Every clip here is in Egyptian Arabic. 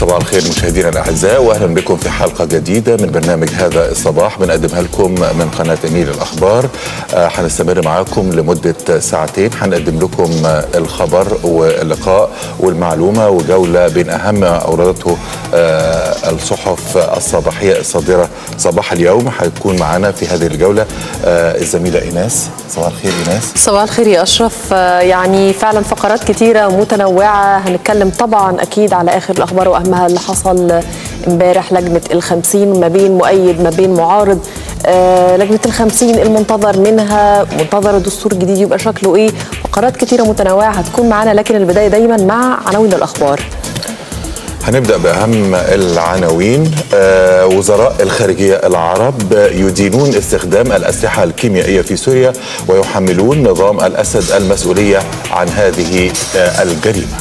صباح الخير مشاهدينا الاعزاء واهلا بكم في حلقه جديده من برنامج هذا الصباح بنقدمها لكم من قناه النيل الاخبار هنستمر آه معاكم لمده ساعتين هنقدم لكم الخبر واللقاء والمعلومه وجوله بين اهم ما اوردته آه الصحف الصباحيه الصادره صباح اليوم هتكون معنا في هذه الجوله آه الزميله ايناس صباح الخير ايناس صباح الخير يا اشرف يعني فعلا فقرات كتيره متنوعه هنتكلم طبعا اكيد على اخر الاخبار واهمها اللي حصل امبارح لجنه الخمسين ما بين مؤيد ما بين معارض آه لجنه الخمسين المنتظر منها منتظر الدستور الجديد يبقى شكله ايه فقرات كتيره متنوعه هتكون معانا لكن البدايه دايما مع عناوين الاخبار هنبدا باهم العناوين آه وزراء الخارجيه العرب يدينون استخدام الاسلحه الكيميائيه في سوريا ويحملون نظام الاسد المسؤوليه عن هذه آه الجريمه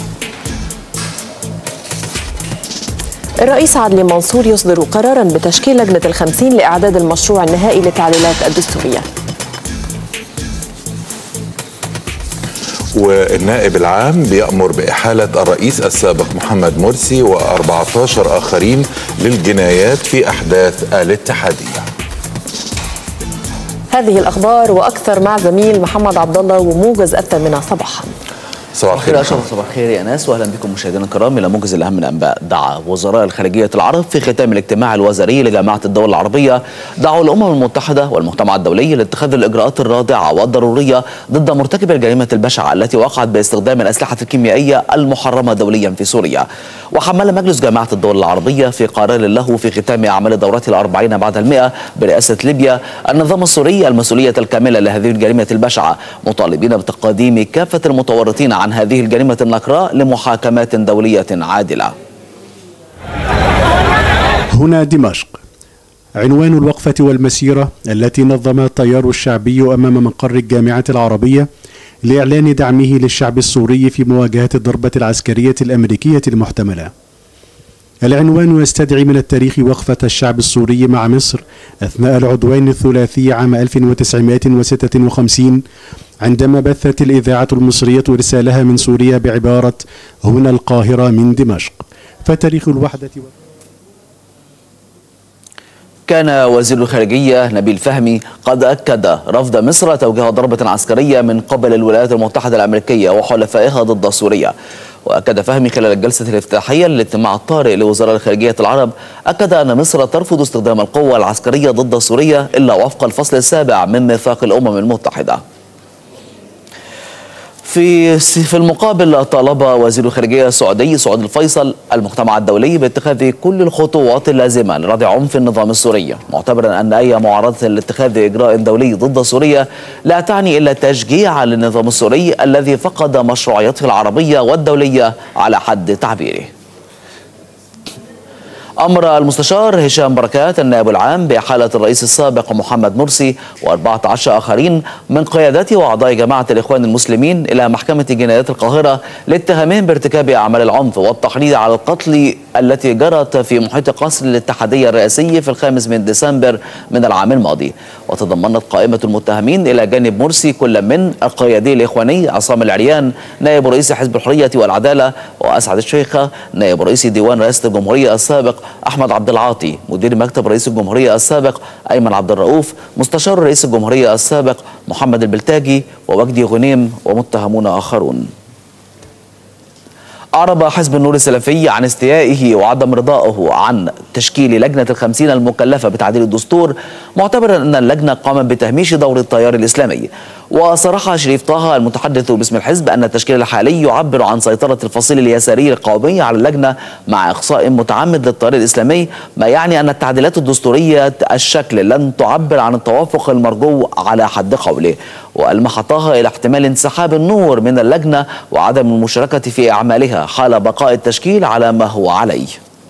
الرئيس عدلي منصور يصدر قرارا بتشكيل لجنة الخمسين لإعداد المشروع النهائي للتعديلات الدستورية والنائب العام بيأمر بإحالة الرئيس السابق محمد مرسي و14 آخرين للجنايات في أحداث الاتحادية هذه الأخبار وأكثر مع زميل محمد عبد الله وموجز الثامنة صباحا صباح الخير اشرف صباح الخير يا ناس واهلا بكم مشاهدينا الكرام الى موجز الاهم من الانباء دعا وزراء الخارجيه العرب في ختام الاجتماع الوزاري لجامعه الدول العربيه دعوا الامم المتحده والمجتمع الدولي لاتخاذ الاجراءات الرادعه والضروريه ضد مرتكب الجريمه البشعه التي وقعت باستخدام الاسلحه الكيميائيه المحرمه دوليا في سوريا وحمل مجلس جامعه الدول العربيه في قرار له في ختام اعمال دورته الأربعين بعد المئة برئاسه ليبيا النظام السوري المسؤوليه الكامله لهذه الجريمه البشعه مطالبين بتقديم كافه المتورطين عن هذه الجريمة النكراء لمحاكمات دولية عادلة هنا دمشق عنوان الوقفة والمسيرة التي نظمها التيار الشعبي أمام مقر الجامعة العربية لإعلان دعمه للشعب السوري في مواجهة الضربة العسكرية الأمريكية المحتملة العنوان يستدعي من التاريخ وقفة الشعب السوري مع مصر أثناء العدوان الثلاثي عام 1956 عندما بثت الإذاعة المصرية رسالها من سوريا بعبارة هنا القاهرة من دمشق فتاريخ الوحدة و... كان وزير الخارجية نبيل فهمي قد أكد رفض مصر توجيه ضربة عسكرية من قبل الولايات المتحدة الأمريكية وحلفائها ضد سوريا وأكد فهمي خلال الجلسة الافتتاحية للاجتماع الطارئ لوزراء الخارجية العرب أكد أن مصر ترفض استخدام القوة العسكرية ضد سوريا إلا وفق الفصل السابع من ميثاق الأمم المتحدة في في المقابل طالب وزير الخارجيه السعودي سعود الفيصل المجتمع الدولي باتخاذ كل الخطوات اللازمه لردع عنف النظام السوري معتبرا ان اي معارضه لاتخاذ اجراء دولي ضد سوريا لا تعني الا تشجيع للنظام السوري الذي فقد مشروعيته العربيه والدوليه على حد تعبيره أمر المستشار هشام بركات النائب العام بإحالة الرئيس السابق محمد مرسي و14 آخرين من قيادات وأعضاء جماعة الإخوان المسلمين إلى محكمة جنايات القاهرة لاتهامهم بارتكاب أعمال العنف والتحريض على القتل التي جرت في محيط قصر الاتحادية الرئاسي في الخامس من ديسمبر من العام الماضي وتضمنت قائمة المتهمين إلى جانب مرسي كل من القيادي الإخواني عصام العريان نائب رئيس حزب الحرية والعدالة وأسعد الشيخة نائب رئيس ديوان رئاسة الجمهورية السابق احمد عبد العاطي مدير مكتب رئيس الجمهوريه السابق ايمن عبد الرؤوف مستشار رئيس الجمهوريه السابق محمد البلتاجي ووجدي غنيم ومتهمون اخرون أعرب حزب النور السلفي عن استيائه وعدم رضائه عن تشكيل لجنة الخمسين المكلفة بتعديل الدستور معتبرا أن اللجنة قامت بتهميش دور التيار الإسلامي وصرح شريف طه المتحدث باسم الحزب أن التشكيل الحالي يعبر عن سيطرة الفصيل اليساري القومي على اللجنة مع إقصاء متعمد للتيار الإسلامي ما يعني أن التعديلات الدستورية الشكل لن تعبر عن التوافق المرجو على حد قوله وألمح طه إلى احتمال انسحاب النور من اللجنة وعدم المشاركة في أعمالها حال بقاء التشكيل على ما هو عليه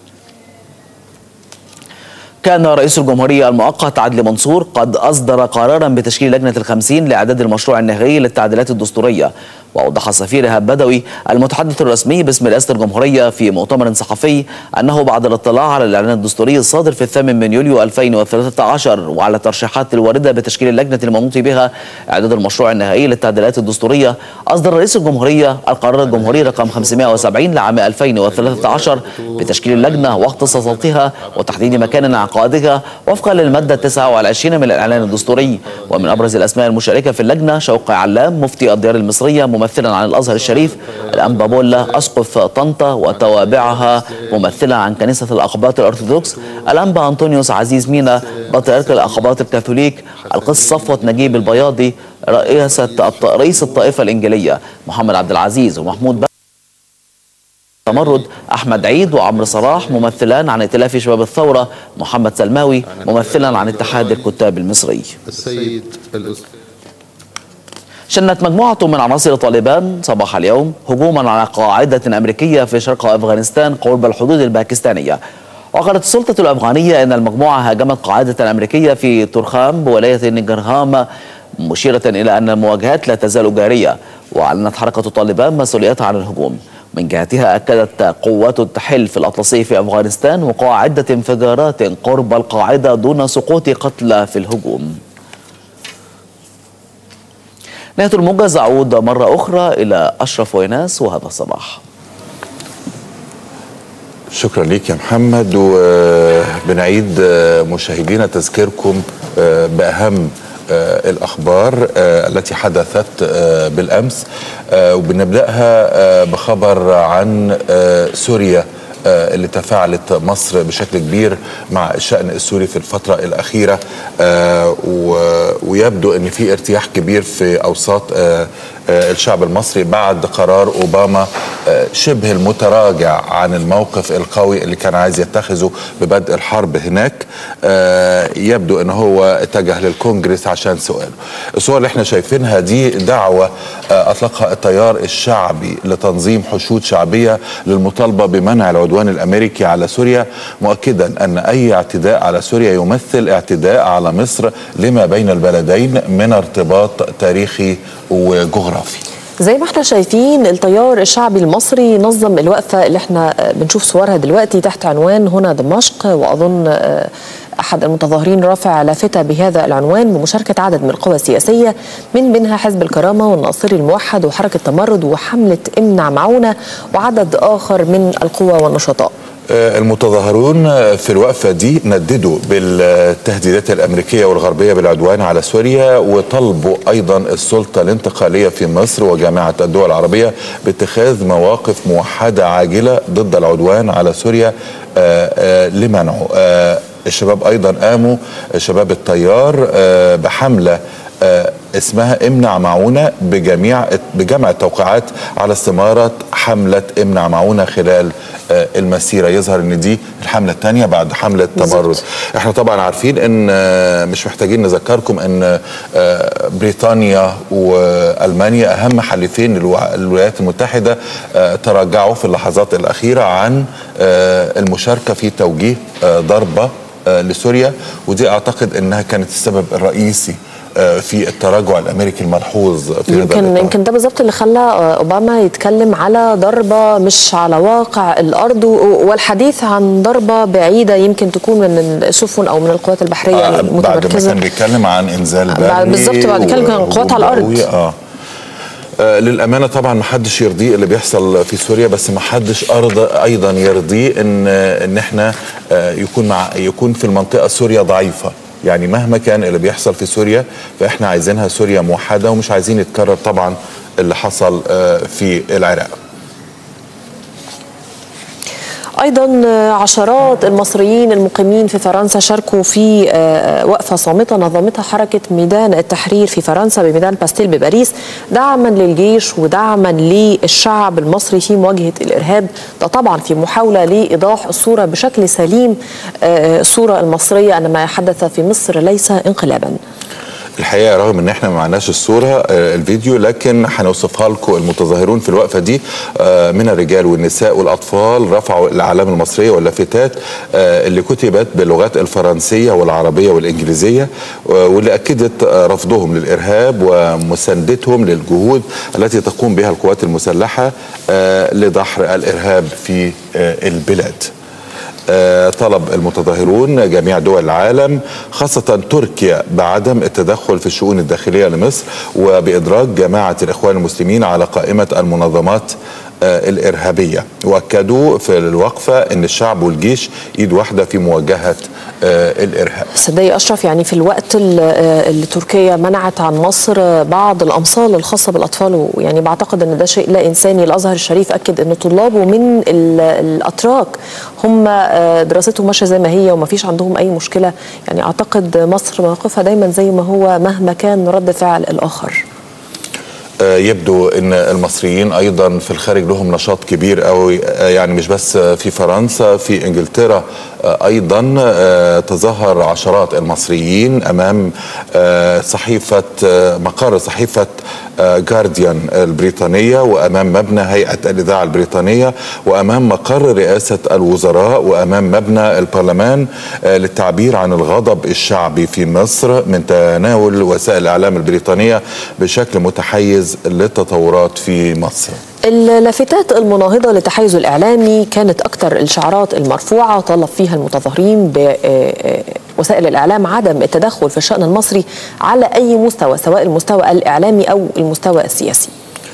كان رئيس الجمهورية المؤقت عدلي منصور قد أصدر قرارا بتشكيل لجنة الخمسين لإعداد المشروع النهائي للتعديلات الدستورية وأوضح السفير إيهاب بدوي المتحدث الرسمي باسم رئاسة الجمهورية في مؤتمر صحفي أنه بعد الاطلاع على الإعلان الدستوري الصادر في الثامن من يوليو 2013 وعلى الترشيحات الواردة بتشكيل اللجنة المنوط بها إعداد المشروع النهائي للتعديلات الدستورية أصدر رئيس الجمهورية القرار الجمهوري رقم 570 لعام 2013 بتشكيل اللجنة واختصاصاتها وتحديد مكان انعقادها وفقا للمادة 29 من الإعلان الدستوري ومن أبرز الأسماء المشاركة في اللجنة شوقي علام مفتي الديار المصرية ممثلا عن الأزهر الشريف الأنبا بولا أسقف طنطا وتوابعها ممثلا عن كنيسة الأقباط الأرثوذكس الأنبا أنطونيوس عزيز مينا بطريرك الأقباط الكاثوليك القس صفوة نجيب البياضي رئيسة رئيس الطائفة الإنجيلية محمد عبد العزيز ومحمود بقى تمرد احمد عيد وعمرو صلاح ممثلان عن ائتلاف شباب الثوره محمد سلماوي ممثلا عن اتحاد الكتاب المصري السيد الأستاذ شنت مجموعة من عناصر طالبان صباح اليوم هجوما على قاعدة أمريكية في شرق أفغانستان قرب الحدود الباكستانية وقالت السلطة الأفغانية أن المجموعة هاجمت قاعدة أمريكية في ترخام بولاية نجرهام مشيرة إلى أن المواجهات لا تزال جارية وأعلنت حركة طالبان مسؤوليتها عن الهجوم من جهتها أكدت قوات التحالف الأطلسي في أفغانستان وقوع عدة انفجارات قرب القاعدة دون سقوط قتلى في الهجوم نهاية الموجز أعود مرة أخرى إلى أشرف ويناس وهذا الصباح شكرا ليك يا محمد وبنعيد مشاهدينا تذكيركم بأهم الأخبار التي حدثت بالأمس وبنبدأها بخبر عن سوريا اللي تفاعلت مصر بشكل كبير مع الشأن السوري في الفترة الأخيرة ويبدو أن في ارتياح كبير في أوساط الشعب المصري بعد قرار أوباما شبه المتراجع عن الموقف القوي اللي كان عايز يتخذه ببدء الحرب هناك يبدو أن هو اتجه للكونجرس عشان سؤاله الصور اللي احنا شايفينها دي دعوة أطلقها التيار الشعبي لتنظيم حشود شعبية للمطالبة بمنع العدوان الأمريكي على سوريا مؤكدا أن أي اعتداء على سوريا يمثل اعتداء على مصر لما بين البلدين من ارتباط تاريخي وجغرافي زي ما احنا شايفين التيار الشعبي المصري نظم الوقفة اللي احنا بنشوف صورها دلوقتي تحت عنوان هنا دمشق وأظن أحد المتظاهرين رافع لافتة بهذا العنوان بمشاركة عدد من القوى السياسية من بينها حزب الكرامة والناصري الموحد وحركة تمرد وحملة امنع معونة وعدد آخر من القوى والنشطاء المتظاهرون في الوقفة دي نددوا بالتهديدات الأمريكية والغربية بالعدوان على سوريا وطلبوا أيضا السلطة الانتقالية في مصر وجامعة الدول العربية باتخاذ مواقف موحدة عاجلة ضد العدوان على سوريا لمنعه الشباب أيضا قاموا شباب التيار بحملة اسمها امنع معونة بجميع بجمع التوقيعات على استمارة حملة امنع معونة خلال المسيرة يظهر ان دي الحملة الثانية بعد حملة تمرد احنا طبعا عارفين ان مش محتاجين نذكركم ان بريطانيا والمانيا اهم حليفين للولايات المتحدة تراجعوا في اللحظات الاخيرة عن المشاركة في توجيه ضربة لسوريا ودي اعتقد انها كانت السبب الرئيسي في التراجع الامريكي الملحوظ في يمكن يمكن ده بالظبط اللي خلى اوباما يتكلم على ضربه مش على واقع الارض والحديث عن ضربه بعيده يمكن تكون من السفن او من القوات البحريه آه المتمركزه بعد ما كان بيتكلم عن انزال بري بالظبط بعد كده كان قوات على الارض اه آه للامانه طبعا ما حدش يرضيه اللي بيحصل في سوريا بس ما حدش ارضى ايضا يرضيه ان ان احنا آه يكون مع يكون في المنطقه سوريا ضعيفه يعني مهما كان اللي بيحصل في سوريا فاحنا عايزينها سوريا موحده ومش عايزين يتكرر طبعا اللي حصل في العراق ايضا عشرات المصريين المقيمين في فرنسا شاركوا في وقفه صامته نظمتها حركه ميدان التحرير في فرنسا بميدان باستيل بباريس دعما للجيش ودعما للشعب المصري في مواجهه الارهاب ده طبعا في محاوله لايضاح الصوره بشكل سليم الصوره المصريه ان ما حدث في مصر ليس انقلابا الحقيقه رغم ان احنا ما معناش الصوره آه، الفيديو لكن هنوصفها لكم المتظاهرون في الوقفه دي آه، من الرجال والنساء والاطفال رفعوا الاعلام المصريه واللافتات آه، اللي كتبت باللغات الفرنسيه والعربيه والانجليزيه آه، واللي اكدت آه، رفضهم للارهاب ومساندتهم للجهود التي تقوم بها القوات المسلحه آه، لدحر الارهاب في آه، البلاد. آه، طلب المتظاهرون جميع دول العالم خاصة تركيا بعدم التدخل في الشؤون الداخلية لمصر وبإدراج جماعة الإخوان المسلمين على قائمة المنظمات آه، الإرهابية وأكدوا في الوقفة أن الشعب والجيش إيد واحدة في مواجهة آه، الإرهاب صدقي اشرف يعني في الوقت ال- آه، اللي تركيا منعت عن مصر آه، بعض الامصال الخاصه بالاطفال ويعني بعتقد ان ده شيء لا انساني الازهر الشريف اكد ان طلابه من ال- الاتراك هم آه، دراستهم ماشيه زي ما هي وما فيش عندهم اي مشكله يعني اعتقد مصر موقفها دايما زي ما هو مهما كان رد فعل الاخر آه، يبدو ان المصريين ايضا في الخارج لهم نشاط كبير قوي آه، يعني مش بس في فرنسا في انجلترا آه، ايضا آه، تظاهر عشرات المصريين امام آه، صحيفه آه، مقر صحيفه جارديان البريطانيه وامام مبنى هيئه الاذاعه البريطانيه وامام مقر رئاسه الوزراء وامام مبنى البرلمان آه، للتعبير عن الغضب الشعبي في مصر من تناول وسائل الاعلام البريطانيه بشكل متحيز للتطورات في مصر. اللافتات المناهضة للتحيز الإعلامي كانت أكثر الشعارات المرفوعة طلب فيها المتظاهرين بوسائل الإعلام عدم التدخل في الشأن المصري على أي مستوى سواء المستوى الإعلامي أو المستوى السياسي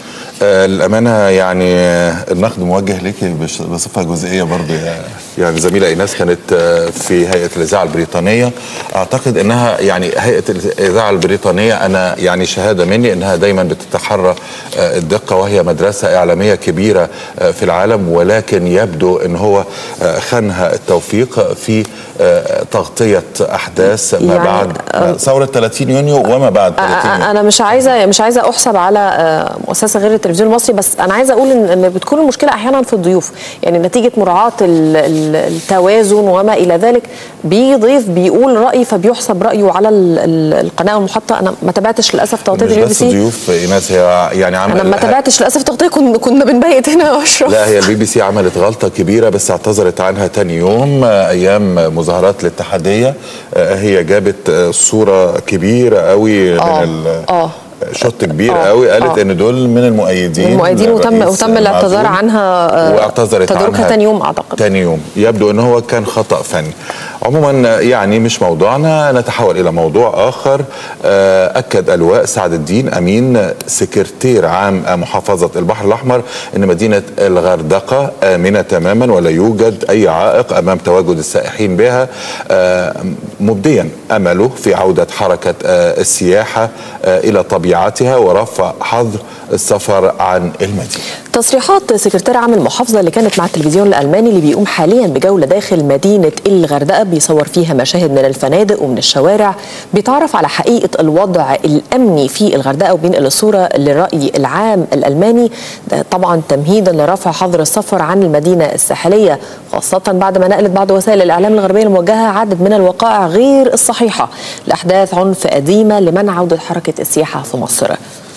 آه، الأمانة يعني آه، النقد موجه لك بش- بصفة جزئية برضه يا- يعني زميلة إيناس كانت آه، في هيئة الإذاعة البريطانية أعتقد أنها يعني هيئة الإذاعة البريطانية أنا يعني شهادة مني أنها دايما بتتحرى آه، الدقة وهي مدرسة إعلامية كبيرة آه، في العالم ولكن يبدو أن هو آه، خانها التوفيق في آه، تغطية أحداث ما يعني، بعد آه، ثورة 30 يونيو وما بعد 30 يونيو انا مش عايزه مش عايزه احسب على آه، مؤسسه غير التلفزيون المصري بس انا عايزه اقول ان ان بتكون المشكله احيانا في الضيوف يعني نتيجه مراعاه ال- ال- التوازن وما الى ذلك بيضيف بيقول راي فبيحسب رايه على ال- ال- القناه والمحطه انا ما تابعتش للاسف تغطيه مش البي بي بس سي ضيوف ايناس هي يعني عمل انا ما تابعتش للاسف تغطيه كنا كنا بنبيت هنا يا اشرف لا هي البي بي سي عملت غلطة كبيرة بس اعتذرت عنها تاني يوم آه، أيام مظاهرات الاتحادية آه، هي جابت آه، صورة كبيرة قوي آه، من ال آه. شوت كبير آه، قوي قالت آه. ان دول من المؤيدين المؤيدين وتم للرئيس وتم الاعتذار المعزول. عنها آه، واعتذرت تداركها عنها تاني يوم اعتقد تاني يوم يبدو ان هو كان خطا فني عموما يعني مش موضوعنا نتحول الى موضوع اخر آه، اكد اللواء سعد الدين امين سكرتير عام محافظه البحر الاحمر ان مدينه الغردقه امنه تماما ولا يوجد اي عائق امام تواجد السائحين بها آه، مبديا امله في عوده حركه آه، السياحه آه، الى طبيعتها ورفع حظر السفر عن المدينه تصريحات سكرتير عام المحافظة اللي كانت مع التلفزيون الألماني اللي بيقوم حاليا بجولة داخل مدينة الغردقة بيصور فيها مشاهد من الفنادق ومن الشوارع بيتعرف على حقيقة الوضع الأمني في الغردقة وبينقل الصورة للرأي العام الألماني ده طبعا تمهيدا لرفع حظر السفر عن المدينة الساحلية خاصة بعد ما نقلت بعض وسائل الإعلام الغربية الموجهة عدد من الوقائع غير الصحيحة لأحداث عنف قديمة لمنع عودة حركة السياحة في مصر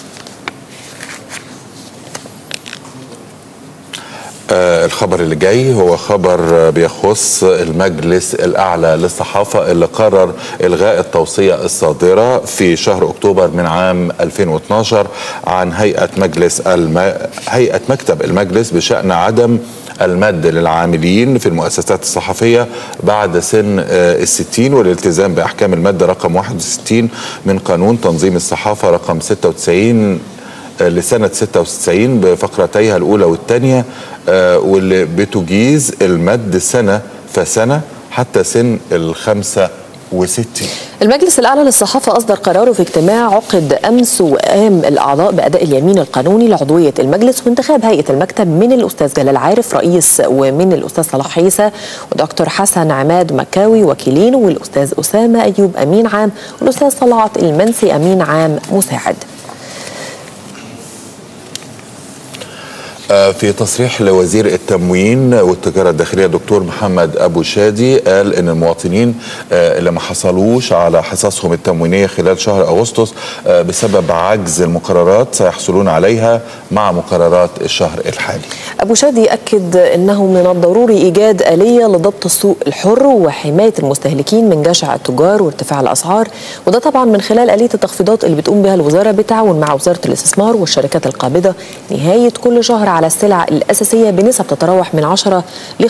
آه، الخبر اللي جاي هو خبر آه، بيخص المجلس الأعلى للصحافة اللي قرر إلغاء التوصية الصادرة في شهر أكتوبر من عام 2012 عن هيئة مجلس الم... هيئة مكتب المجلس بشأن عدم المد للعاملين في المؤسسات الصحفية بعد سن آه، الستين والالتزام بأحكام المادة رقم 61 من قانون تنظيم الصحافة رقم 96 لسنة 96 بفقرتيها الأولى والثانية آه، واللي بتجيز المد سنة فسنة حتى سن الخمسة وستين المجلس الأعلى للصحافة أصدر قراره في اجتماع عقد أمس وقام الأعضاء بأداء اليمين القانوني لعضوية المجلس وانتخاب هيئة المكتب من الأستاذ جلال عارف رئيس ومن الأستاذ صلاح عيسى ودكتور حسن عماد مكاوي وكيلين والأستاذ أسامة أيوب أمين عام والأستاذ طلعت المنسي أمين عام مساعد آه، في تصريح لوزير التموين والتجارة الداخلية دكتور محمد أبو شادي قال إن المواطنين آه، اللي ما حصلوش على حصصهم التموينية خلال شهر أغسطس آه، بسبب عجز المقررات سيحصلون عليها مع مقررات الشهر الحالي أبو شادي أكد أنه من الضروري إيجاد آلية لضبط السوق الحر وحماية المستهلكين من جشع التجار وارتفاع الأسعار وده طبعا من خلال آلية التخفيضات اللي بتقوم بها الوزارة بالتعاون مع وزارة الاستثمار والشركات القابضة نهاية كل شهر على السلع الأساسية بنسب تتراوح من 10 ل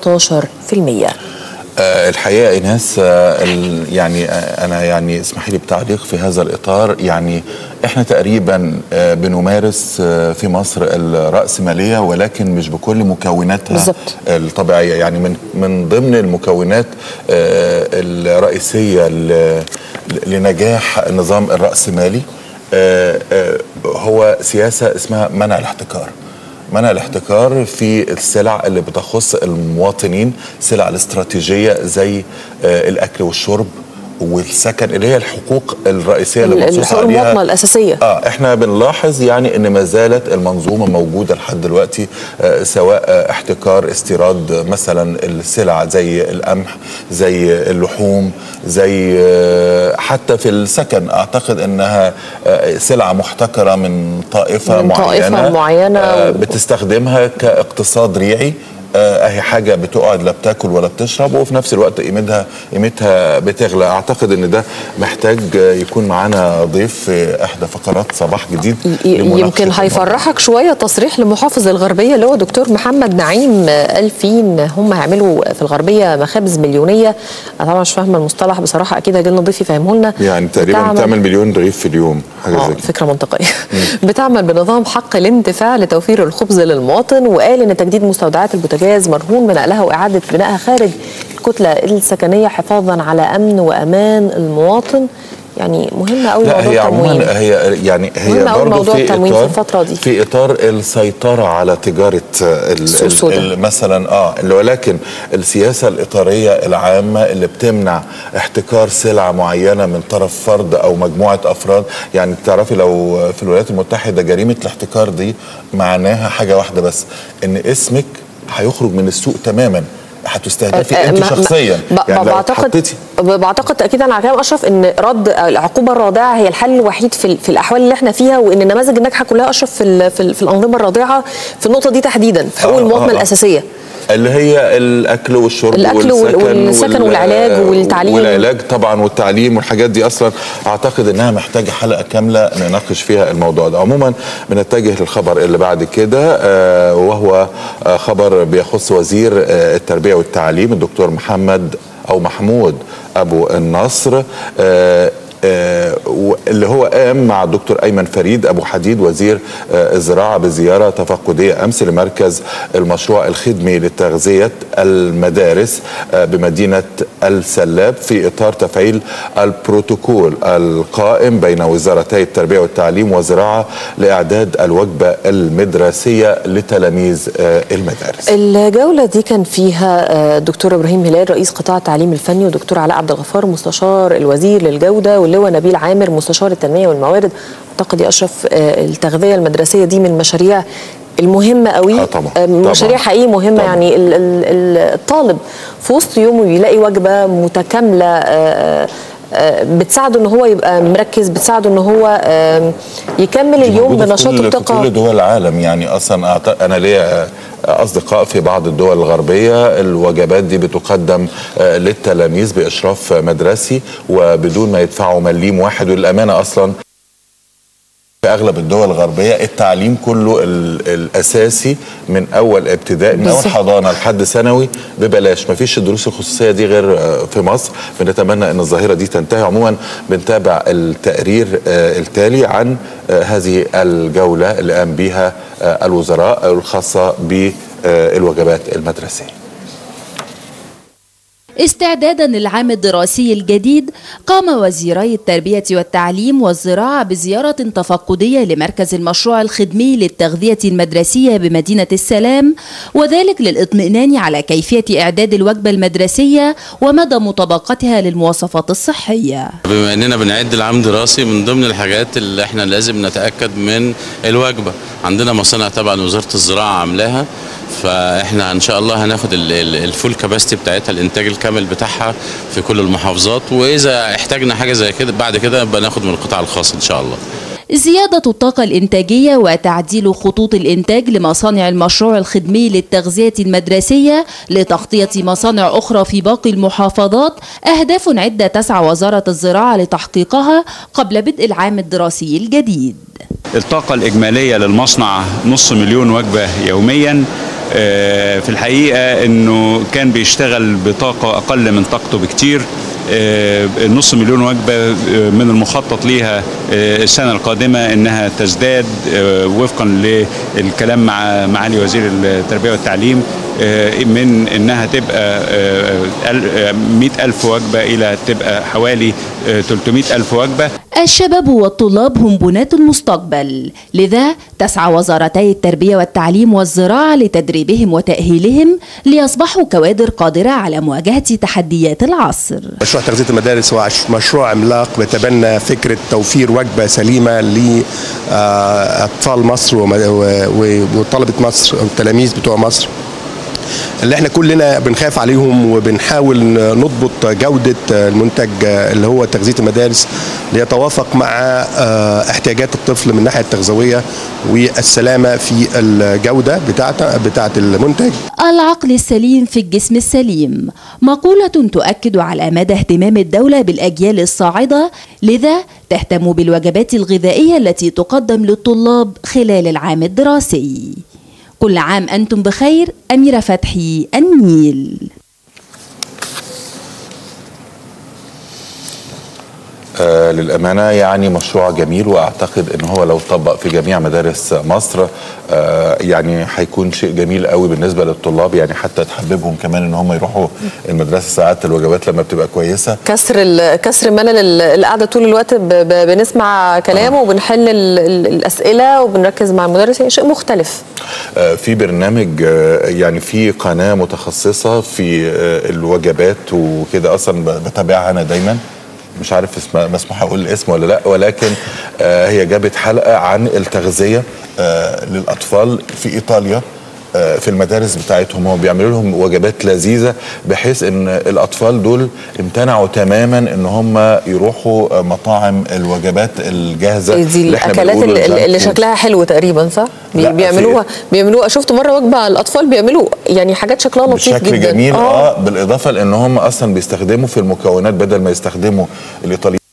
15% آه، الحقيقه ايناس آه، ال- يعني آه، انا يعني اسمحي لي بتعليق في هذا الاطار يعني احنا تقريبا آه، بنمارس آه، في مصر الراسماليه ولكن مش بكل مكوناتها بالظبط. الطبيعيه يعني من من ضمن المكونات آه، الرئيسيه ل- لنجاح النظام الراسمالي آه، آه، هو سياسه اسمها منع الاحتكار منع الاحتكار في السلع اللي بتخص المواطنين سلع الاستراتيجية زي آه، الأكل والشرب والسكن اللي هي الحقوق الرئيسية اللي منصوص الحقوق عليها المواطنة الأساسية اه احنا بنلاحظ يعني ان ما زالت المنظومه موجوده لحد دلوقتي آه سواء آه احتكار استيراد مثلا السلع زي القمح زي اللحوم زي آه حتى في السكن اعتقد انها آه سلعه محتكره من طائفه من معينه طائفة معينة آه و- بتستخدمها كاقتصاد ريعي آه، اهي حاجه بتقعد لا بتاكل ولا بتشرب وفي نفس الوقت قيمتها قيمتها بتغلى اعتقد ان ده محتاج آه، يكون معانا ضيف في احدى فقرات صباح جديد ي- لمناقشة يمكن الموضوع. هيفرحك شويه تصريح لمحافظ الغربيه اللي هو دكتور محمد نعيم آه، قال فيه ان هم هيعملوا في الغربيه مخابز مليونيه انا طبعا مش فاهمه المصطلح بصراحه اكيد هيجي لنا ضيف يفهمه لنا يعني تقريبا بتعمل- بتعمل مليون رغيف في اليوم حاجه اه زي كده فكره منطقيه بتعمل بنظام حق الانتفاع لتوفير الخبز للمواطن وقال ان تجديد مستودعات البوتاجاز مرهون بنقلها واعاده بنائها خارج الكتله السكنيه حفاظا على امن وامان المواطن يعني مهم قوي لا موضوع هي التموين عموما هي يعني هي مهم أوي برضه موضوع في التموين في اطار الفترة دي. في اطار السيطره على تجاره ال- السوق ال- السوداء. ال- مثلا اه اللي ولكن السياسه الاطاريه العامه اللي بتمنع احتكار سلع معينه من طرف فرد او مجموعه افراد يعني تعرفي لو في الولايات المتحده جريمه الاحتكار دي معناها حاجه واحده بس ان اسمك هيخرج من السوق تماما هتستهدفي آه، انت ما- ما- شخصيا ب- يعني لو بعتقد حطيتي ب- بعتقد تاكيدا على كلام اشرف ان رد العقوبه الرادعه هي الحل الوحيد في, ال- في الاحوال اللي احنا فيها وان النماذج الناجحه كلها اشرف في, ال- في, ال- في الانظمه الرادعه في النقطه دي تحديدا في حقوق آه، المواطنه آه، آه. الاساسيه اللي هي الاكل والشرب الأكل وال- والسكن والعلاج والتعليم. والعلاج طبعا والتعليم والحاجات دي اصلا اعتقد انها محتاجه حلقه كامله نناقش فيها الموضوع ده عموما بنتجه للخبر اللي بعد كده آه، وهو آه، خبر بيخص وزير آه، التربيه والتعليم الدكتور محمد او محمود ابو النصر آه، آه، و- اللي هو قام مع الدكتور ايمن فريد ابو حديد وزير آه، الزراعه بزياره تفقديه امس لمركز المشروع الخدمي لتغذيه المدارس آه، بمدينه السلاب في اطار تفعيل البروتوكول القائم بين وزارتي التربيه والتعليم والزراعه لاعداد الوجبه المدرسيه لتلاميذ آه، المدارس. الجولة دي كان فيها آه، الدكتور إبراهيم هلال رئيس قطاع التعليم الفني ودكتور علاء عبد الغفار مستشار الوزير للجودة واللواء نبيل عامر مستشار التنمية والموارد أعتقد يا أشرف آه، التغذية المدرسية دي من مشاريع المهمة قوي آه طبعاً، آه، مشاريع طبعاً، حقيقي مهمة طبعاً. يعني ال- ال- ال- الطالب في وسط يومه يلاقي وجبة متكاملة آه، آه، بتساعده ان هو يبقى مركز بتساعده ان هو آه، يكمل دي اليوم موجودة بنشاط في كل- وطاقه في كل دول العالم يعني اصلا أعت- انا ليا اصدقاء في بعض الدول الغربيه الوجبات دي بتقدم آه، للتلاميذ باشراف مدرسي وبدون ما يدفعوا مليم واحد وللامانه اصلا في اغلب الدول الغربيه التعليم كله ال- الاساسي من اول ابتدائي من اول بالظبط. حضانه لحد ثانوي ببلاش ما فيش الدروس الخصوصيه دي غير آه، في مصر بنتمنى ان الظاهره دي تنتهي عموما بنتابع التقرير آه، التالي عن آه، هذه الجوله اللي قام بها آه، الوزراء الخاصه بالوجبات المدرسيه استعدادا للعام الدراسي الجديد قام وزيري التربية والتعليم والزراعة بزيارة تفقدية لمركز المشروع الخدمي للتغذية المدرسية بمدينة السلام وذلك للإطمئنان على كيفية إعداد الوجبة المدرسية ومدى مطابقتها للمواصفات الصحية بما اننا بنعد العام دراسي من ضمن الحاجات اللي احنا لازم نتاكد من الوجبه عندنا مصانع طبعا وزاره الزراعه عاملاها فاحنا ان شاء الله هناخد ال- ال- الفول كاباسيتي بتاعتها الانتاج الكامل بتاعها في كل المحافظات واذا احتاجنا حاجه زي كده بعد كده يبقى ناخد من القطاع الخاص ان شاء الله زيادة الطاقة الإنتاجية وتعديل خطوط الإنتاج لمصانع المشروع الخدمي للتغذية المدرسية لتغطية مصانع أخرى في باقي المحافظات أهداف عدة تسعى وزارة الزراعة لتحقيقها قبل بدء العام الدراسي الجديد الطاقة الإجمالية للمصنع نص مليون وجبة يوميا آه، في الحقيقة أنه كان بيشتغل بطاقة أقل من طاقته بكتير آه، النص مليون وجبة آه، من المخطط ليها آه، السنة القادمة أنها تزداد آه، وفقا للكلام مع معالي وزير التربية والتعليم آه، من أنها تبقى آه، آه، 100 ألف وجبة إلى تبقى حوالي آه، 300 ألف وجبة الشباب والطلاب هم بناة المستقبل لذا تسعى وزارتي التربية والتعليم والزراعة لتدريبهم وتأهيلهم ليصبحوا كوادر قادرة على مواجهة تحديات العصر مشروع تغذية المدارس هو عش- مشروع عملاق بيتبنى فكرة توفير وجبة سليمة لأطفال مصر وم- و- و- وطلبة مصر أو التلاميذ بتوع مصر اللي احنا كلنا بنخاف عليهم وبنحاول نضبط جودة المنتج اللي هو تغذية المدارس ليتوافق مع آه، احتياجات الطفل من الناحية التغذوية والسلامة في الجودة بتاعت بتاعت المنتج العقل السليم في الجسم السليم مقولة تؤكد على مدى اهتمام الدولة بالأجيال الصاعدة لذا تهتم بالوجبات الغذائية التي تقدم للطلاب خلال العام الدراسي كل عام أنتم بخير أميرة فتحي النيل آه للأمانة يعني مشروع جميل وأعتقد أن هو لو طبق في جميع مدارس مصر آه يعني هيكون شيء جميل قوي بالنسبة للطلاب يعني حتى تحببهم كمان أن هم يروحوا المدرسة ساعات الوجبات لما بتبقى كويسة كسر ال- كسر ملل ال- القعده طول الوقت ب- ب- بنسمع كلامه وبنحل ال- ال- الاسئله وبنركز مع المدرس يعني شيء مختلف آه، في برنامج آه، يعني في قناة متخصصة في آه، الوجبات وكده أصلا ب- بتابعها أنا دايما مش عارف اسمها مسموح أقول الاسم ولا لا ولكن آه، هي جابت حلقة عن التغذية آه، للأطفال في إيطاليا آه، في المدارس بتاعتهم هم بيعملوا لهم وجبات لذيذه بحيث ان الاطفال دول امتنعوا تماما ان هم يروحوا آه، مطاعم الوجبات الجاهزه دي اللي إحنا الاكلات بنقول اللي, الجانك اللي فود. شكلها حلو تقريبا صح بي- لا، في- بيعملوها بيعملوها شفت مره وجبه الاطفال بيعملوا يعني حاجات شكلها لطيف بشكل جدا جميل اه بالاضافه لان هم اصلا بيستخدموا في المكونات بدل ما يستخدموا الايطاليين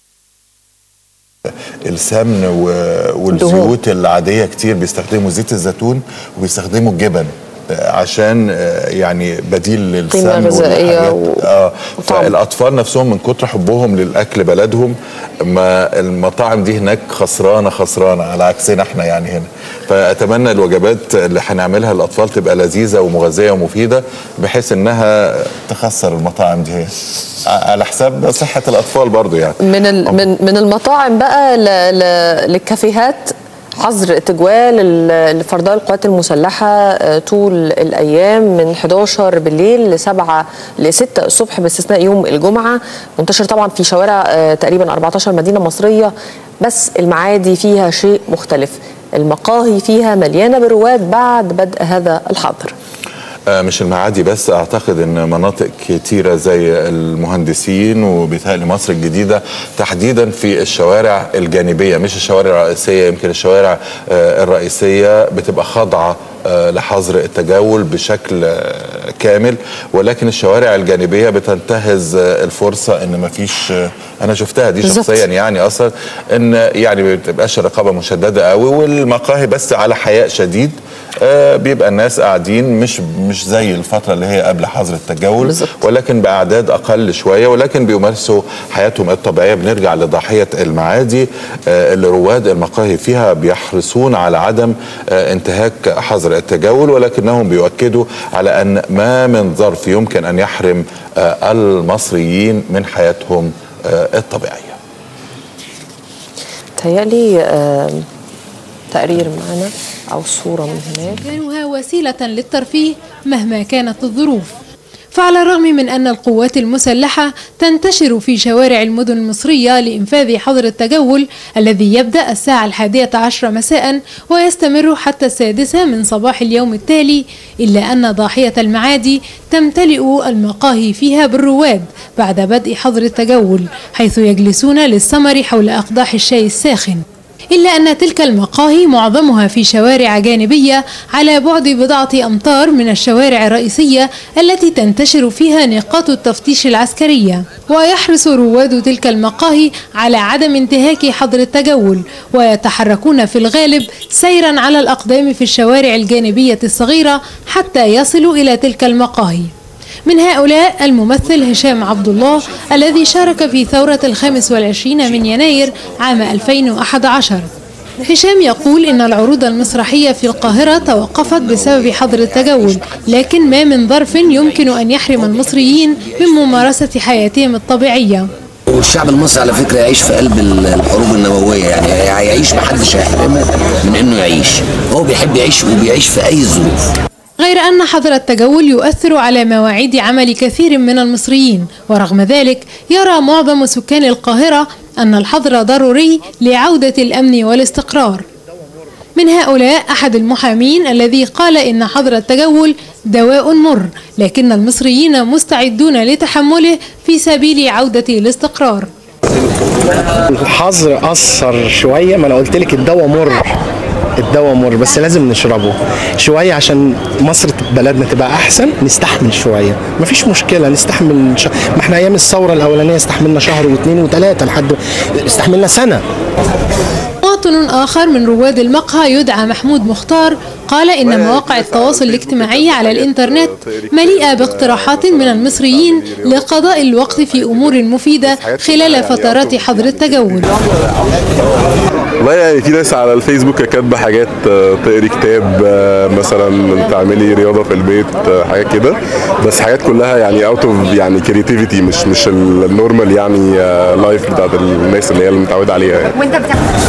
السمن و- والزيوت العاديه كتير بيستخدموا زيت الزيتون وبيستخدموا الجبن آه، عشان آه، يعني بديل للسمن غذائية والحاجات. و- اه وطعم. فالاطفال نفسهم من كتر حبهم للاكل بلدهم ما المطاعم دي هناك خسرانه خسرانه على عكسنا احنا يعني هنا فاتمنى الوجبات اللي هنعملها للاطفال تبقى لذيذه ومغذيه ومفيده بحيث انها تخسر المطاعم دي هي ع- على حساب صحه الاطفال برضو يعني من ال- من من المطاعم بقى ل- ل- للكافيهات حظر تجوال ال- لفرضاء القوات المسلحة آه، طول الأيام من 11 بالليل ل 7 ل 6 الصبح باستثناء يوم الجمعة منتشر طبعا في شوارع آه، تقريبا 14 مدينة مصرية بس المعادي فيها شيء مختلف المقاهي فيها مليانة برواد بعد بدء هذا الحظر آه، مش المعادي بس اعتقد ان مناطق كتيره زي المهندسين وبيتهيألي مصر الجديده تحديدا في الشوارع الجانبيه مش الشوارع الرئيسيه يمكن الشوارع آه، الرئيسيه بتبقى خاضعه آه، لحظر التجول بشكل آه، كامل ولكن الشوارع الجانبيه بتنتهز آه، الفرصه ان مفيش آه، انا شفتها دي بالظبط. شخصيا يعني اصلا ان يعني ما بتبقاش الرقابه مشدده قوي والمقاهي بس على حياء شديد آه، بيبقى الناس قاعدين مش مش زي الفتره اللي هي قبل حظر التجول بالظبط. ولكن باعداد اقل شويه ولكن بيمارسوا حياتهم الطبيعيه بنرجع لضاحيه المعادي آه، اللي رواد المقاهي فيها بيحرصون على عدم آه، انتهاك حظر التجول ولكنهم بيؤكدوا على ان ما من ظرف يمكن ان يحرم آه، المصريين من حياتهم آه، الطبيعيه تهيألي آه، تقرير معنا أو صورة من هناك كانوها وسيلة للترفيه مهما كانت الظروف فعلى الرغم من أن القوات المسلحة تنتشر في شوارع المدن المصرية لإنفاذ حظر التجول الذي يبدأ الساعة الحادية عشر مساء ويستمر حتى السادسة من صباح اليوم التالي إلا أن ضاحية المعادي تمتلئ المقاهي فيها بالرواد بعد بدء حظر التجول حيث يجلسون للسمر حول أقداح الشاي الساخن إلا أن تلك المقاهي معظمها في شوارع جانبية على بعد بضعة أمتار من الشوارع الرئيسية التي تنتشر فيها نقاط التفتيش العسكرية ويحرص رواد تلك المقاهي على عدم انتهاك حظر التجول ويتحركون في الغالب سيرا على الأقدام في الشوارع الجانبية الصغيرة حتى يصلوا إلى تلك المقاهي من هؤلاء الممثل هشام عبد الله الذي شارك في ثورة الخامس والعشرين من يناير عام 2011 هشام يقول إن العروض المسرحية في القاهرة توقفت بسبب حظر التجول لكن ما من ظرف يمكن أن يحرم المصريين من ممارسة حياتهم الطبيعية والشعب المصري على فكره يعيش في قلب الحروب النوويه يعني هيعيش محدش هيحرمه من انه يعيش هو بيحب يعيش وبيعيش في اي ظروف غير أن حظر التجول يؤثر على مواعيد عمل كثير من المصريين ورغم ذلك يرى معظم سكان القاهرة أن الحظر ضروري لعودة الأمن والاستقرار من هؤلاء أحد المحامين الذي قال إن حظر التجول دواء مر لكن المصريين مستعدون لتحمله في سبيل عودة الاستقرار الحظر اثر شويه ما انا قلت لك الدواء مر الدواء مر بس لازم نشربه شويه عشان مصر بلدنا تبقى احسن نستحمل شويه مفيش مشكله نستحمل ش... ما احنا ايام الثوره الاولانيه استحملنا شهر واثنين وثلاثه لحد استحملنا سنه مواطن آخر من رواد المقهى يدعى محمود مختار قال إن مواقع التواصل الاجتماعي على الإنترنت مليئة باقتراحات من المصريين لقضاء الوقت في أمور مفيدة خلال فترات حظر التجول والله يعني في ناس على الفيسبوك كاتبه حاجات آه، تقري كتاب آه، مثلا تعملي رياضه في البيت آه، حاجات كده بس حاجات كلها يعني اوت اوف يعني كريتيفيتي مش مش النورمال يعني لايف بتاعت الناس اللي هي اللي متعوده عليها يعني.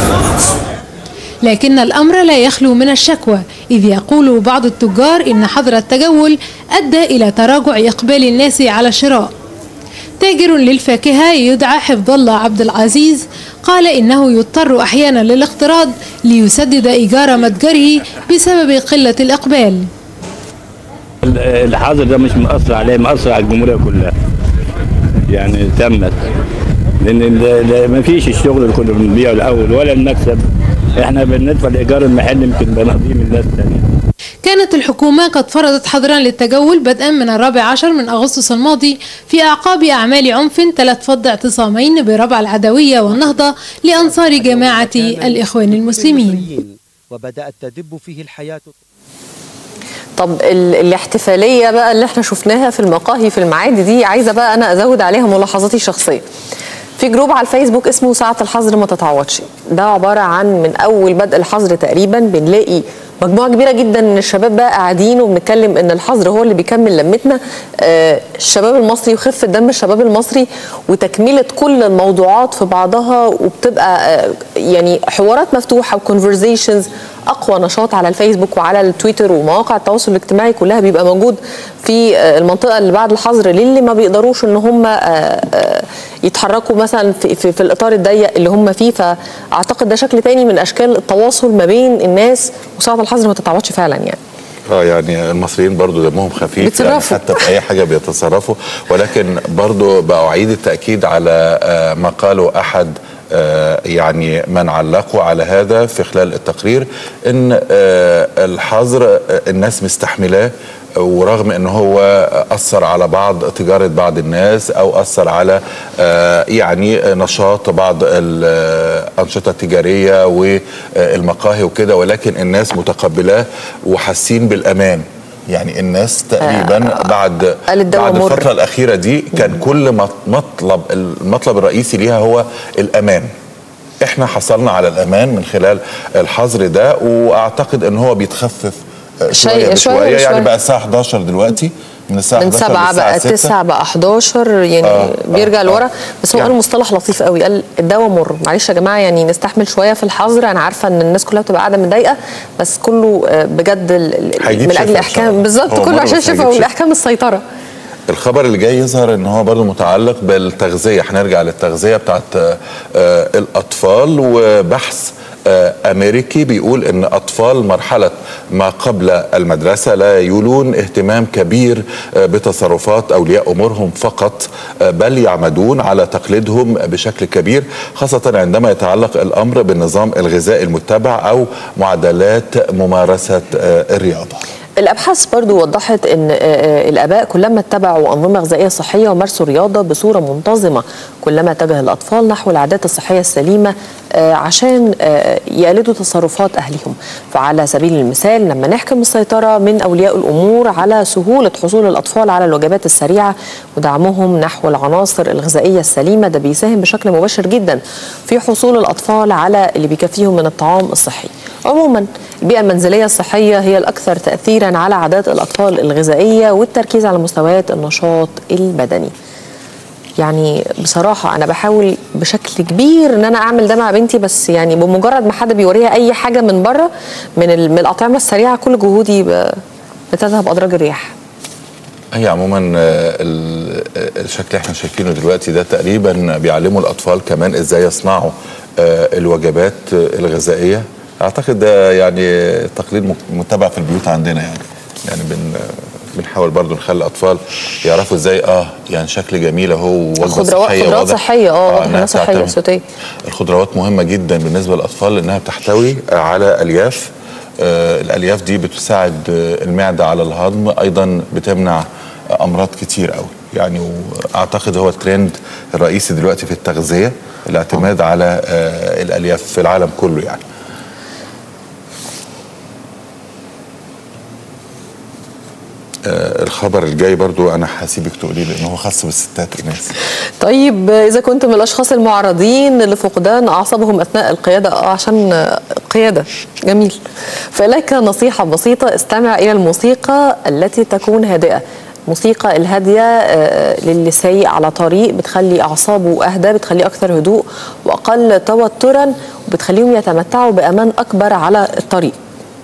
لكن الأمر لا يخلو من الشكوى إذ يقول بعض التجار إن حظر التجول أدى إلى تراجع إقبال الناس على الشراء تاجر للفاكهة يدعى حفظ الله عبد العزيز قال إنه يضطر أحيانا للاقتراض ليسدد إيجار متجره بسبب قلة الإقبال الحظر ده مش مأثر عليه مأثر على الجمهورية كلها يعني تمت لأن ما فيش الشغل اللي كنا بنبيعه الأول ولا المكسب احنا بندفع الإيجار المحلي يمكن بنقضيه من الناس الثانية كانت الحكومة قد فرضت حظرا للتجول بدءا من الرابع عشر من أغسطس الماضي في أعقاب أعمال عنف تلت فض اعتصامين بربع العدوية والنهضة لأنصار جماعة الإخوان المسلمين وبدأت تدب فيه الحياة طب ال- الاحتفاليه بقى اللي احنا شفناها في المقاهي في المعادي دي عايزه بقى انا ازود عليها ملاحظاتي الشخصيه في جروب على الفيسبوك اسمه ساعة الحظر ما تتعوضش ده عبارة عن من أول بدء الحظر تقريبا بنلاقي مجموعة كبيرة جدا من الشباب بقى قاعدين وبنتكلم ان الحظر هو اللي بيكمل لمتنا آه الشباب المصري وخفة دم الشباب المصري وتكملة كل الموضوعات في بعضها وبتبقى آه يعني حوارات مفتوحة وكونفرزيشنز اقوى نشاط على الفيسبوك وعلى التويتر ومواقع التواصل الاجتماعي كلها بيبقى موجود في آه، المنطقه اللي بعد الحظر للي ما بيقدروش ان هم آه، آه، يتحركوا مثلا في, في, في الاطار الضيق اللي هم فيه فاعتقد ده شكل تاني من اشكال التواصل ما بين الناس وساعه الحظر ما تتعوضش فعلا يعني اه يعني المصريين برضو دمهم خفيف يعني بيتصرفوا. حتى في اي حاجه بيتصرفوا ولكن برضو باعيد التاكيد على آه، ما قاله احد آه، يعني من علقوا على هذا في خلال التقرير ان آه، الحظر آه، الناس مستحملاه ورغم ان هو اثر على بعض تجاره بعض الناس او اثر على آه، يعني نشاط بعض الانشطه التجاريه والمقاهي وكده ولكن الناس متقبلاه وحاسين بالامان يعني الناس تقريبا بعد قال الدواء بعد مر. الفتره الاخيره دي كان كل مط- مطلب المطلب الرئيسي ليها هو الامان احنا حصلنا على الامان من خلال الحظر ده واعتقد ان هو بيتخفف آه، شيء- شويه شوية بشويه بشوية. يعني بقى الساعه 11 دلوقتي من الساعه من 11 سبعة للساعة بقى 6. تسعة بقى 11 يعني آه، بيرجع آه، لورا آه. بس هو يعني- قال مصطلح لطيف قوي قال الدواء مر معلش يا جماعه يعني نستحمل شويه في الحظر انا عارفه ان الناس كلها بتبقى قاعده متضايقه بس كله آه، بجد ال- ال- هيجيب من شفا اجل إن شاء الله. احكام بالظبط هو كله مر عشان بس هيجيب شفا شفا. والاحكام السيطره الخبر اللي جاي يظهر ان هو برضه متعلق بالتغذيه هنرجع للتغذيه بتاعت آه، آه، الاطفال وبحث آه، امريكي بيقول ان اطفال مرحله ما قبل المدرسه لا يولون اهتمام كبير آه، بتصرفات اولياء امورهم فقط آه، بل يعمدون على تقليدهم بشكل كبير خاصه عندما يتعلق الامر بالنظام الغذائي المتبع او معدلات ممارسه آه، الرياضه الابحاث برضو وضحت ان آه، آه، الاباء كلما اتبعوا انظمه غذائيه صحيه ومارسوا رياضه بصوره منتظمه كلما اتجه الاطفال نحو العادات الصحيه السليمه آه، عشان آه، يقلدوا تصرفات اهلهم فعلى سبيل المثال لما نحكم السيطره من اولياء الامور على سهوله حصول الاطفال على الوجبات السريعه ودعمهم نحو العناصر الغذائيه السليمه ده بيساهم بشكل مباشر جدا في حصول الاطفال على اللي بيكفيهم من الطعام الصحي عموما البيئة المنزلية الصحية هي الأكثر تأثيرا على عادات الأطفال الغذائية والتركيز على مستويات النشاط البدني يعني بصراحة أنا بحاول بشكل كبير إن أنا أعمل ده مع بنتي بس يعني بمجرد ما حد بيوريها أي حاجة من بره من ال- من الأطعمة السريعة كل جهودي ب- بتذهب أدراج الرياح هي عموما آه، ال- آه، الشكل اللي احنا شايفينه دلوقتي ده تقريبا بيعلموا الاطفال كمان ازاي يصنعوا آه، الوجبات آه، الغذائيه اعتقد ده يعني تقليد مك- متبع في البيوت عندنا يعني يعني بن بنحاول برضو نخلي الاطفال يعرفوا ازاي اه يعني شكل جميل اهو وجبه خضروات صحيه خضروات واضح. صحية اه واضح إنها إنها صحية بتعتمد- صوتية الخضروات مهمة جدا بالنسبة للأطفال لأنها بتحتوي على ألياف آه، الألياف دي بتساعد آه، المعدة على الهضم أيضا بتمنع آه، أمراض كتير قوي يعني وأعتقد هو الترند الرئيسي دلوقتي في التغذية الاعتماد على آه، الألياف في العالم كله يعني آه، الخبر الجاي برضو أنا هسيبك تقولي لأن هو خاص بالستات إناس طيب إذا كنت من الأشخاص المعرضين لفقدان أعصابهم أثناء القيادة آه عشان قيادة جميل فإليك نصيحة بسيطة استمع إلى الموسيقى التي تكون هادئة الموسيقى الهادية آه، للي سايق على طريق بتخلي أعصابه أهدى بتخليه أكثر هدوء وأقل توترا وبتخليهم يتمتعوا بأمان أكبر على الطريق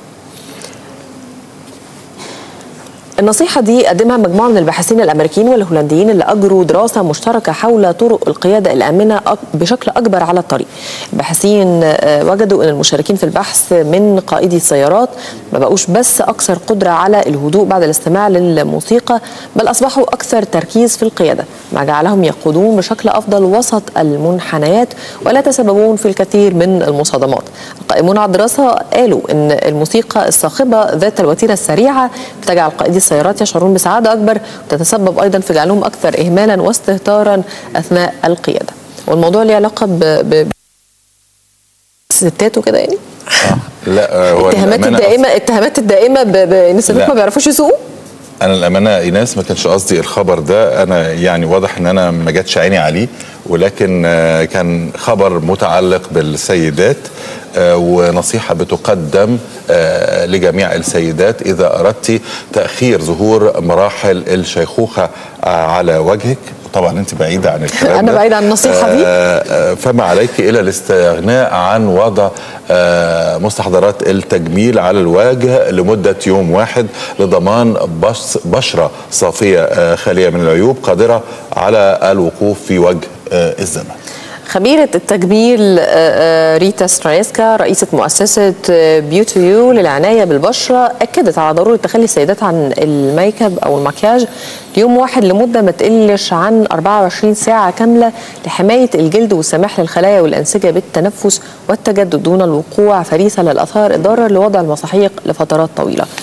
النصيحة دي قدمها مجموعة من الباحثين الأمريكيين والهولنديين اللي أجروا دراسة مشتركة حول طرق القيادة الآمنة أك- بشكل أكبر على الطريق الباحثين آه، وجدوا أن المشاركين في البحث من قائدي السيارات ما بقوش بس أكثر قدرة على الهدوء بعد الاستماع للموسيقى بل أصبحوا أكثر تركيز في القيادة ما جعلهم يقودون بشكل أفضل وسط المنحنيات ولا يتسببون في الكثير من المصادمات القائمون على الدراسة قالوا أن الموسيقى الصاخبة ذات الوتيرة السريعة بتجعل قائدي السيارات يشعرون بسعادة أكبر وتتسبب أيضا في جعلهم أكثر إهمالا واستهتارا أثناء القيادة والموضوع له علاقة ب... ب... ستات وكده يعني لا آه، هو الاتهامات الأمانة الدائمة الاتهامات الدائمة ب... بأن الستات لا. ما بيعرفوش يسوقوا انا الامانه ايناس ما كانش قصدي الخبر ده انا يعني واضح ان انا ما جاتش عيني عليه ولكن آه، كان خبر متعلق بالسيدات آه، ونصيحه بتقدم آه، لجميع السيدات اذا اردت تاخير ظهور مراحل الشيخوخه آه، على وجهك طبعا انت بعيده عن الكلام أنا ده. بعيدة عن النصيحة دي. آه، آه، فما عليك الا الاستغناء عن وضع آه، مستحضرات التجميل على الوجه لمده يوم واحد لضمان بش- بشره صافيه آه، خاليه من العيوب قادره على الوقوف في وجه آه، الزمن. خبيرة التجميل آه، آه، ريتا سترايسكا رئيسة مؤسسة بيوتي يو للعناية بالبشرة أكدت على ضرورة تخلي السيدات عن الميك اب أو المكياج ليوم واحد لمدة ما تقلش عن 24 ساعة كاملة لحماية الجلد والسماح للخلايا والأنسجة بالتنفس والتجدد دون الوقوع فريسة للآثار الضارة لوضع المساحيق لفترات طويلة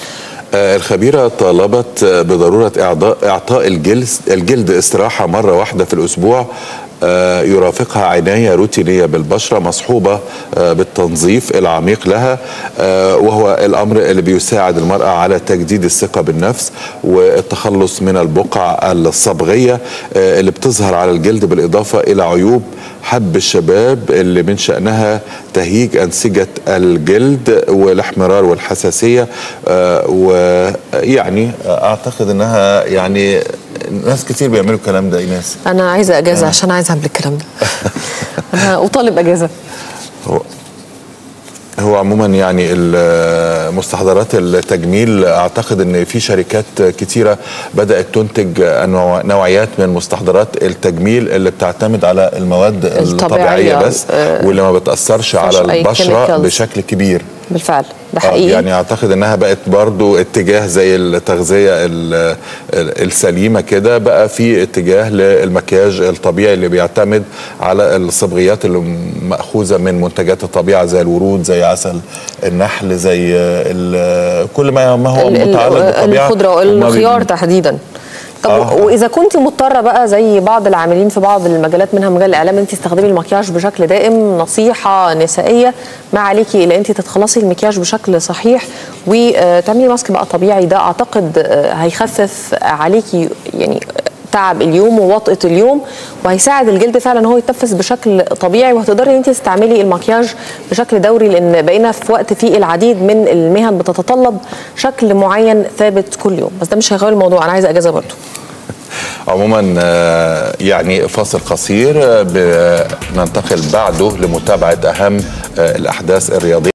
آه، الخبيرة طالبت آه، بضرورة إعضاء- إعطاء الجلد, الجلد استراحة مرة واحدة في الأسبوع آه، يرافقها عناية روتينية بالبشرة مصحوبة آه، بالتنظيف العميق لها آه، وهو الأمر اللي بيساعد المرأة على تجديد الثقة بالنفس والتخلص من البقع الصبغية آه، اللي بتظهر على الجلد بالإضافة إلى عيوب حب الشباب اللي من شأنها تهيج أنسجة الجلد والاحمرار والحساسية آه، ويعني أعتقد أنها يعني ناس كتير بيعملوا الكلام ده إيناس انا عايزه اجازه عشان عايزه اعمل الكلام ده انا اطالب اجازه هو هو عموما يعني ال- مستحضرات التجميل اعتقد ان في شركات كتيره بدات تنتج أنواع- نوعيات من مستحضرات التجميل اللي بتعتمد على المواد الطبيعية، الطبيعيه بس آه، واللي ما بتاثرش على مفيهاش أي البشره chemicals. بشكل كبير بالفعل ده آه، حقيقي يعني اعتقد انها بقت برضو اتجاه زي التغذيه ال- ال- السليمه كده بقى في اتجاه للمكياج الطبيعي اللي بيعتمد على الصبغيات اللي ماخوذه من منتجات الطبيعه زي الورود زي عسل النحل زي ال- كل ما ما هو ال- ال- متعلق بالطبيعه الخضره هما الخيار بي- تحديدا طب آه. واذا كنت مضطره بقى زي بعض العاملين في بعض المجالات منها مجال الاعلام انت تستخدمي المكياج بشكل دائم نصيحه نسائيه ما عليكي الا انت تتخلصي المكياج بشكل صحيح وتعملي ماسك بقى طبيعي ده اعتقد آه، هيخفف عليكي يعني تعب اليوم ووطئه اليوم وهيساعد الجلد فعلا ان هو يتنفس بشكل طبيعي وهتقدري ان انت تستعملي المكياج بشكل دوري لان بقينا في وقت فيه العديد من المهن بتتطلب شكل معين ثابت كل يوم بس ده مش هيغير الموضوع انا عايزه اجازه برضه عموما آه، يعني فاصل قصير آه، بننتقل بعده لمتابعه اهم آه، الاحداث الرياضيه